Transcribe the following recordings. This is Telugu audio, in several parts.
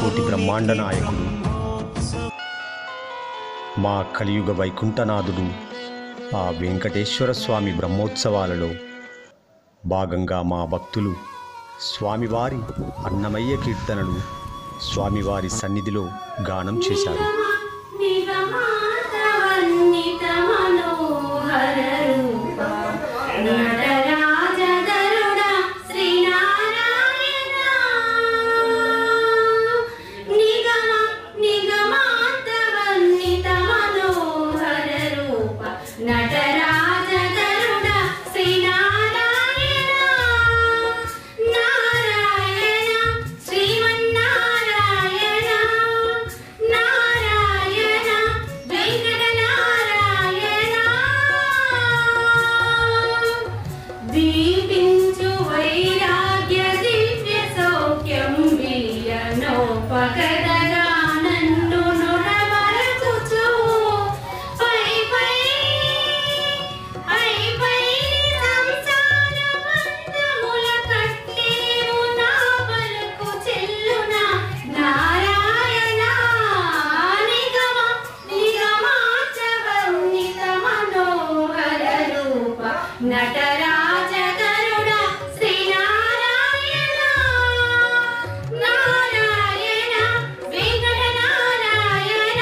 కోటి బ్రహ్మాండ నాయకుడు మా కలియుగ వైకుంఠనాథుడు ఆ వెంకటేశ్వర స్వామి బ్రహ్మోత్సవాలలో భాగంగా మా భక్తులు స్వామివారి అన్నమయ్య కీర్తనలు స్వామివారి సన్నిధిలో గానం చేశారు నటరాజ గరుడ శ్రీనారాయణ నారాయణ శ్రీమన్నారాయణ నారాయణ వెంకటనారాయణ దీపించు వైరాగ్య దివ్య సౌఖ్యం వియనోపగదగా నన్ను నుడమరచుచు పై పై పై పై సంసార బంధముల కట్టేము నా పలుకు చెల్లున నారాయణ నిగమ నిగమాచవర్ణిత మనోహర రూప నటరాజ గరుడ శ్రీనారాయణ నారాయణ వెంకట నారాయణ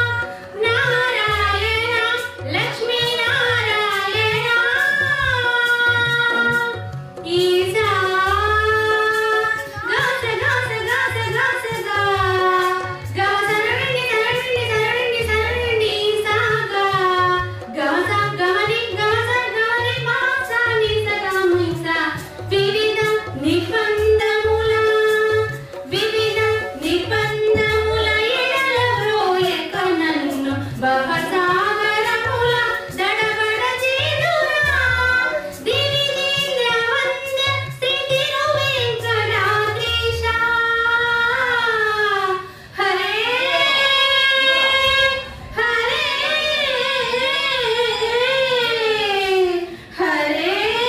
నారాయణ లక్ష్మీ నారాయణ ఈశా గాస గాస గాస గాస గా గా సరణి సరణి సరణి సరణి సాగా గాస గమని గాస గమని మాస నిస గమిస వివిధ నిబంధముల వివిధ నిబంధముల ఎడల బ్రోయక నన్ను భవసాగరముల దడబడ చేదురా దివినేంద్ర వంద్య స్థితిరు వెంకటాద్రీశ హరే హరే హరే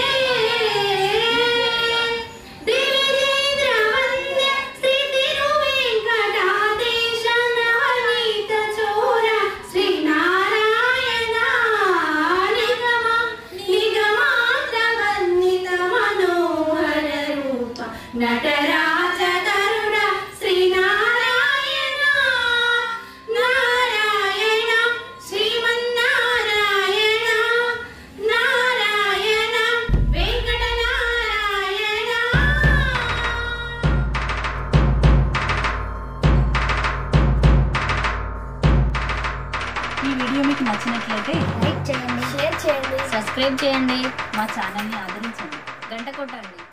దివినేంద్ర వంద్య స్థితిరు వెంకటాద్రీశ నవనీత చోర శ్రీనారాయణ నిగమ నిగమాంతవర్ణిత మనోహర రూప నటరాజ తరుణ శ్రీనారాయణ నారాయణ శ్రీమన్నారాయణ నారాయణ వెంకట నారాయణ ఈ వీడియో మీకు నచ్చినట్లయితే లైక్ చేయండి షేర్ చేయండి సబ్స్క్రైబ్ చేయండి మా ఛానల్ని ఆదరించండి గంట కొట్టండి